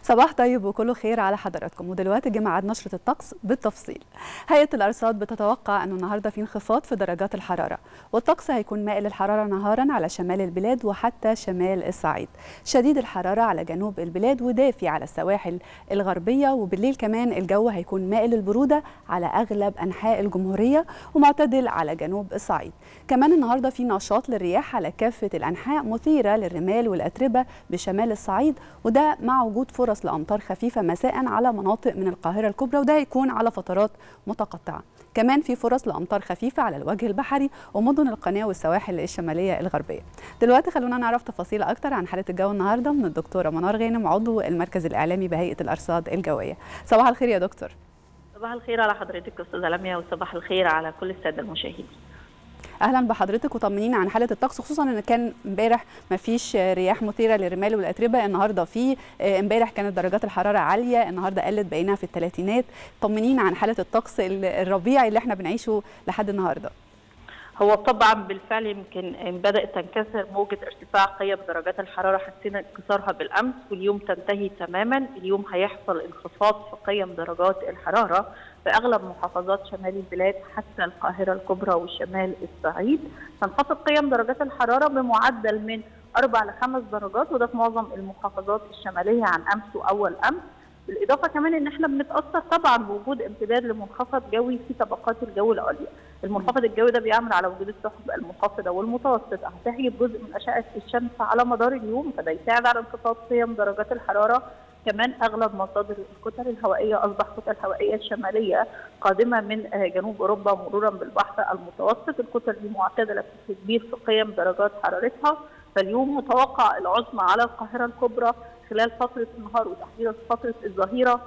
صباح طيب وكله خير على حضراتكم ودلوقتي جه ميعاد نشره الطقس بالتفصيل هيئه الارصاد بتتوقع انه النهارده في انخفاض في درجات الحراره والطقس هيكون مائل الحراره نهارا على شمال البلاد وحتى شمال الصعيد شديد الحراره على جنوب البلاد ودافي على السواحل الغربيه وبالليل كمان الجو هيكون مائل البروده على اغلب انحاء الجمهوريه ومعتدل على جنوب الصعيد كمان النهارده في نشاط للرياح على كافه الانحاء مثيره للرمال والاتربه بشمال الصعيد وده مع وجود فرص لامطار خفيفه مساء على مناطق من القاهره الكبرى وده هيكون على فترات متقطعه كمان في فرص لامطار خفيفه على الوجه البحري ومدن القناه والسواحل الشماليه الغربيه دلوقتي خلونا نعرف تفاصيل اكتر عن حاله الجو النهارده من الدكتوره منار غانم عضو المركز الاعلامي بهيئه الارصاد الجويه صباح الخير يا دكتور صباح الخير على حضرتك استاذه لميا وصباح الخير على كل الساده المشاهدين اهلا بحضرتك وطمنينا عن حاله الطقس خصوصا ان كان امبارح ما فيش رياح مثيره للرمال والاتربه النهارده في امبارح كانت درجات الحراره عاليه النهارده قلت بقينا في الثلاثينات طمنينا عن حاله الطقس الربيعي اللي احنا بنعيشه لحد النهارده هو طبعا بالفعل يمكن بدات تنكسر موجه ارتفاع قيم درجات الحراره حسينا انكسارها بالامس واليوم تنتهي تماما اليوم هيحصل انخفاض في قيم درجات الحراره في اغلب محافظات شمال البلاد حتى القاهره الكبرى وشمال الصعيد تنخفض قيم درجات الحراره بمعدل من اربع لخمس درجات وده في معظم المحافظات الشماليه عن امس واول امس بالاضافه كمان ان احنا بنتاثر طبعا بوجود امتداد لمنخفض جوي في طبقات الجو العليا المنخفض الجوي ده بيعمل على وجود السحب المنخفضه والمتوسطه هتحجب جزء من اشعه الشمس على مدار اليوم فده يساعد على انخفاض قيم درجات الحراره كمان اغلب مصادر الكتل الهوائيه اصبح كتل هوائيه شماليه قادمه من جنوب اوروبا مرورا بالبحر المتوسط الكتل دي معتدله بشكل كبير في قيم درجات حرارتها فاليوم متوقع العظمى على القاهره الكبرى خلال فتره النهار وتحديدا فتره الظهيره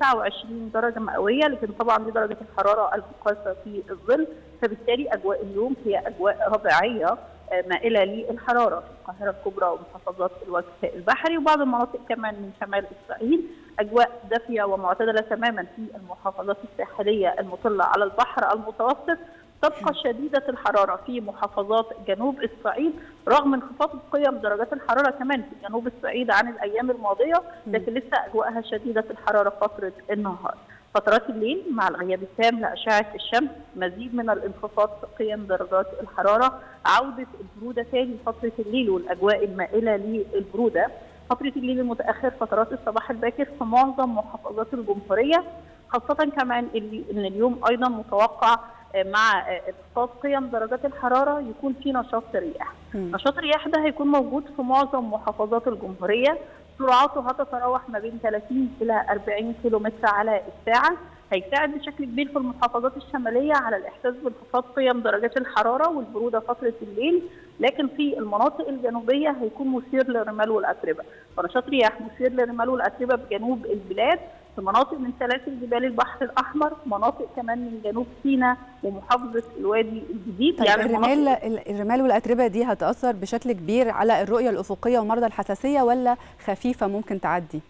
29 درجه مئويه لكن طبعا دي درجه الحراره المقاسه في الظل فبالتالي اجواء اليوم هي اجواء ربيعيه مائله للحراره في القاهره الكبرى ومحافظات الوجه البحري وبعض المناطق كمان من شمال اسرائيل اجواء دافيه ومعتدله تماما في المحافظات الساحليه المطله على البحر المتوسط تبقى شديدة الحرارة في محافظات جنوب الصعيد رغم انخفاض قيم درجات الحرارة كمان في جنوب الصعيد عن الأيام الماضية لكن لسه أجواءها شديدة الحرارة فترة النهار فترات الليل مع الغياب التام لأشعة الشمس مزيد من الانخفاض في قيم درجات الحرارة عودة البرودة تاني فترة الليل والأجواء المائلة للبرودة فترة الليل المتأخر فترات الصباح الباكر في معظم محافظات الجمهورية خاصة كمان اللي إن اليوم أيضا متوقع مع انخفاض قيم درجات الحراره يكون في نشاط رياح. نشاط الرياح ده هيكون موجود في معظم محافظات الجمهوريه سرعاته هتتراوح ما بين 30 الى 40 كيلو متر على الساعه هيساعد بشكل كبير في المحافظات الشماليه على الاحساس بانخفاض قيم درجات الحراره والبروده فتره الليل لكن في المناطق الجنوبيه هيكون مثير للرمال والاتربه فنشاط رياح مثير للرمال والاتربه بجنوب البلاد في مناطق من سلاسل جبال البحر الاحمر مناطق كمان من جنوب سيناء ومحافظه الوادي الجديد طيب يعني الرمال الرمال والاتربه دي هتاثر بشكل كبير على الرؤيه الافقيه ومرضى الحساسيه ولا خفيفه ممكن تعدي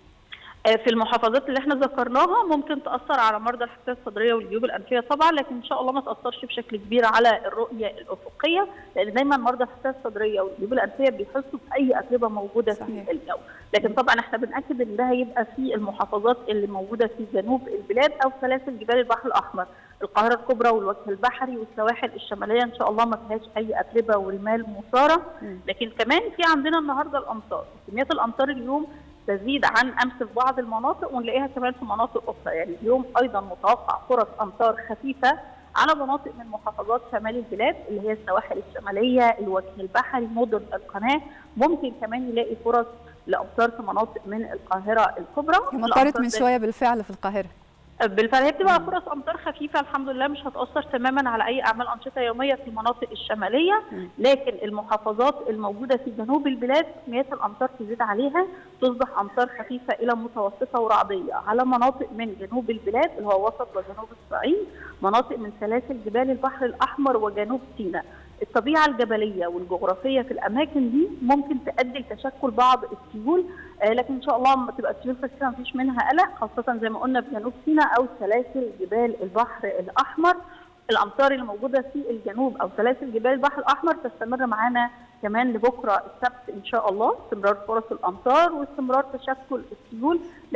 في المحافظات اللي احنا ذكرناها ممكن تاثر على مرضى الحساسيه الصدريه والجيوب الانفيه طبعا لكن ان شاء الله ما تاثرش بشكل كبير على الرؤيه الافقيه لان دايما مرضى الحساسيه الصدريه والجيوب الانفيه بيحسوا باي اتربه موجوده صحيح. في الجو لكن طبعا احنا بناكد ان ده هيبقى في المحافظات اللي موجوده في جنوب البلاد او سلاسل جبال البحر الاحمر القاهره الكبرى والوجه البحري والسواحل الشماليه ان شاء الله ما فيهاش اي اتربه ورمال مثاره لكن كمان في عندنا النهارده الامطار كميات الامطار اليوم تزيد عن امس في بعض المناطق ونلاقيها كمان في مناطق اخرى يعني اليوم ايضا متوقع فرص امطار خفيفه على مناطق من محافظات شمال البلاد اللي هي السواحل الشماليه الوجه البحري مدن القناه ممكن كمان يلاقي فرص لامطار في مناطق من القاهره الكبرى مطرت من شويه بالفعل في القاهره بالفعل هي بتبقى فرص امطار خفيفه الحمد لله مش هتاثر تماما على اي اعمال انشطه يوميه في المناطق الشماليه لكن المحافظات الموجوده في جنوب البلاد كميات الامطار تزيد عليها تصبح امطار خفيفه الى متوسطه ورعديه على مناطق من جنوب البلاد اللي هو وسط وجنوب الصعيد مناطق من سلاسل جبال البحر الاحمر وجنوب سيناء الطبيعه الجبليه والجغرافيه في الاماكن دي ممكن تؤدي لتشكل بعض السيول آه لكن ان شاء الله لما تبقى السيول كثيره ما فيش منها قلق خاصه زي ما قلنا في جنوب سيناء او سلاسل جبال البحر الاحمر الامطار اللي موجوده في الجنوب او سلاسل جبال البحر الاحمر تستمر معانا كمان لبكره السبت ان شاء الله استمرار فرص الامطار واستمرار تشكل السيول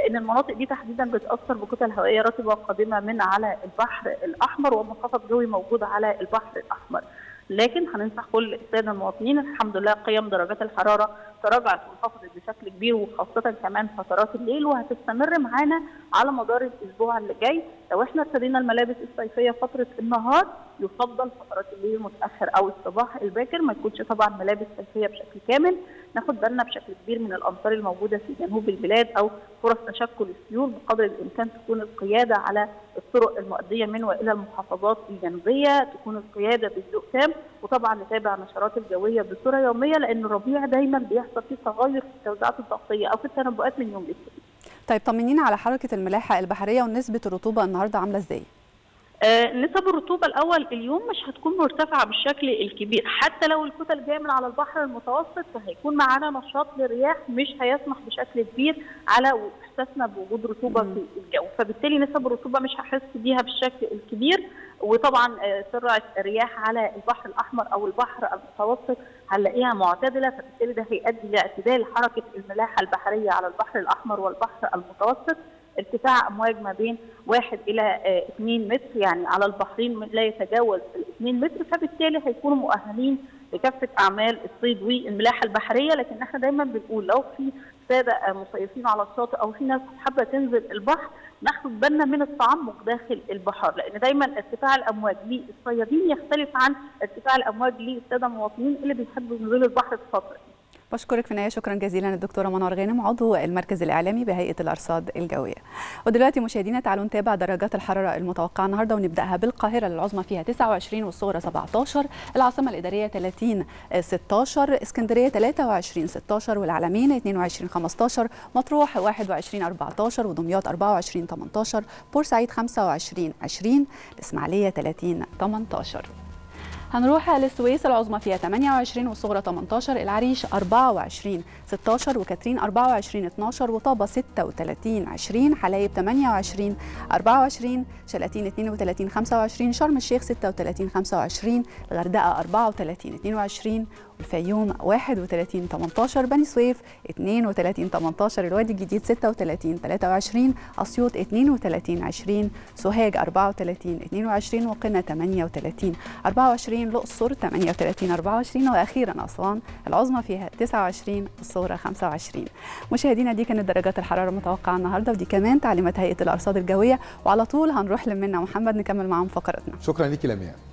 لان المناطق دي تحديدا بتاثر بكتل هوائيه رطبه قادمه من على البحر الاحمر ومنخفض جوي موجود على البحر الاحمر لكن هننصح كل الساده المواطنين الحمد لله قيم درجات الحراره تراجعت وانخفضت بشكل كبير وخاصه كمان فترات الليل وهتستمر معانا على مدار الاسبوع اللي جاي لو احنا ارتدينا الملابس الصيفيه فتره النهار يفضل فترات الليل المتاخر او الصباح الباكر ما تكونش طبعا ملابس صيفيه بشكل كامل ناخد بالنا بشكل كبير من الامطار الموجوده في جنوب البلاد او فرص تشكل السيول بقدر الامكان تكون القياده على الطرق المؤديه من والى المحافظات الجنوبيه تكون القياده بهدوء تام وطبعا نتابع النشرات الجويه بصوره يوميه لان الربيع دايما بيحصل فيه تغير في التوزيعات الضغطيه او في التنبؤات من يوم للتاني. طيب طمنينا على حركه الملاحه البحريه ونسبه الرطوبه النهارده عامله ازاي؟ آه نسب الرطوبه الاول اليوم مش هتكون مرتفعه بالشكل الكبير حتى لو الكتل جايه من على البحر المتوسط فهيكون معانا نشاط للرياح مش هيسمح بشكل كبير على احساسنا بوجود رطوبه في الجو فبالتالي نسب الرطوبه مش هحس بيها بالشكل الكبير وطبعا سرعه الرياح على البحر الاحمر او البحر المتوسط هنلاقيها معتدله فبالتالي ده هيؤدي لاعتدال حركه الملاحه البحريه على البحر الاحمر والبحر المتوسط ارتفاع امواج ما بين 1 الى 2 متر يعني على البحرين لا يتجاوز ال 2 متر فبالتالي هيكونوا مؤهلين لكافه اعمال الصيد والملاحه البحريه لكن احنا دايما بنقول لو في ساده مصيفين على الشاطئ او في ناس حابه تنزل البحر ناخد بالنا من التعمق داخل البحر لان دايما ارتفاع الامواج للصيادين يختلف عن ارتفاع الامواج للساده المواطنين اللي بيحبوا ينزلوا البحر في الفتره دي. بشكرك في النهايه شكرا جزيلا الدكتوره منار غانم عضو المركز الاعلامي بهيئه الارصاد الجويه. ودلوقتي مشاهدينا تعالوا نتابع درجات الحراره المتوقعه النهارده ونبداها بالقاهره العظمى فيها 29 والصغرى 17 العاصمه الاداريه 30 16 اسكندريه 23 16 والعلمين 22 15 مطروح 21 14 ودمياط 24 18 بورسعيد 25 20 الاسماعيليه 30 18 هنروح للسويس العظمى فيها 28 والصغرى 18 العريش 24 16 وكاترين 24 12 وطابة 36 20 حلايب 28 24 شلاتين 32 25 شرم الشيخ 36 25 الغردقة 34 22 الفيوم 31 18 بني سويف 32 18 الوادي الجديد 36 23 اسيوط 32 20 سوهاج 34 22 وقنا 38 24 الاقصر 38 24 واخيرا اسوان العظمى فيها 29 والصغرى 25 مشاهدينا دي كانت درجات الحراره المتوقعه النهارده ودي كمان تعليمات هيئه الارصاد الجويه وعلى طول هنروح لمنا محمد نكمل معاهم فقرتنا شكرا ليكي لمياء